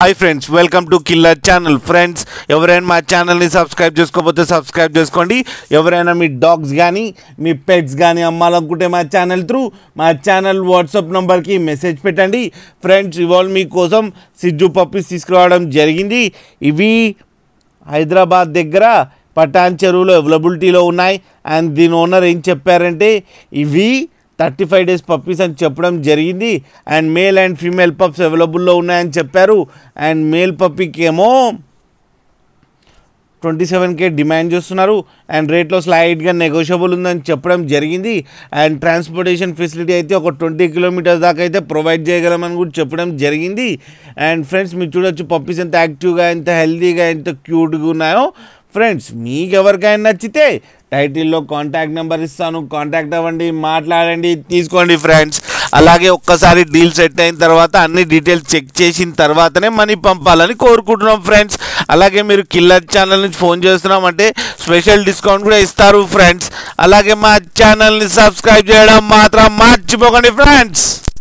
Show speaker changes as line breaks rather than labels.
hi friends welcome to killer channel friends ఎవరైనా మా ఛానల్ని సబ్స్క్రైబ్ చేసుకోకపోతే సబ్స్క్రైబ్ చేసుకోండి ఎవరైనా మీ డాగ్స్ కానీ మీ పెట్స్ కానీ అమ్మాలనుకుంటే మా ఛానల్ త్రూ మా ఛానల్ వాట్సాప్ నెంబర్కి మెసేజ్ పెట్టండి ఫ్రెండ్స్ ఇవాళ మీకోసం సిజ్జు పప్పీస్ తీసుకురావడం జరిగింది ఇవి హైదరాబాద్ దగ్గర పటాన్ చెరువులో అవైలబిలిటీలో ఉన్నాయి అండ్ దీని ఓనర్ ఏం చెప్పారంటే ఇవి థర్టీ ఫైవ్ డేస్ పప్పీస్ అని చెప్పడం జరిగింది and male and female pups అవైలబుల్లో ఉన్నాయని చెప్పారు అండ్ మేల్ పప్పీకి ఏమో ట్వంటీ సెవెన్ కే డిమాండ్ చేస్తున్నారు అండ్ రేట్లో స్లైడ్గా నెగోషియబుల్ ఉందని చెప్పడం జరిగింది అండ్ ట్రాన్స్పోర్టేషన్ ఫెసిలిటీ అయితే ఒక ట్వంటీ కిలోమీటర్స్ దాకా అయితే ప్రొవైడ్ చేయగలమని కూడా చెప్పడం జరిగింది అండ్ ఫ్రెండ్స్ మీరు చూడొచ్చు పప్పీస్ ఎంత యాక్టివ్గా ఎంత హెల్తీగా ఎంత క్యూట్గా ఉన్నాయో ఫ్రెండ్స్ మీకు ఎవరికైనా నచ్చితే టైటిల్లో కాంటాక్ట్ నెంబర్ ఇస్తాను కాంటాక్ట్ అవ్వండి మాట్లాడండి తీసుకోండి ఫ్రెండ్స్ అలాగే ఒక్కసారి డీల్ సెట్ అయిన తర్వాత అన్ని డీటెయిల్స్ చెక్ చేసిన తర్వాతనే మనీ పంపాలని కోరుకుంటున్నాం ఫ్రెండ్స్ అలాగే మీరు కిల్లర్ ఛానల్ నుంచి ఫోన్ చేస్తున్నాం అంటే స్పెషల్ డిస్కౌంట్ కూడా ఇస్తారు ఫ్రెండ్స్ అలాగే మా ఛానల్ని సబ్స్క్రైబ్ చేయడం మాత్రం మర్చిపోకండి ఫ్రెండ్స్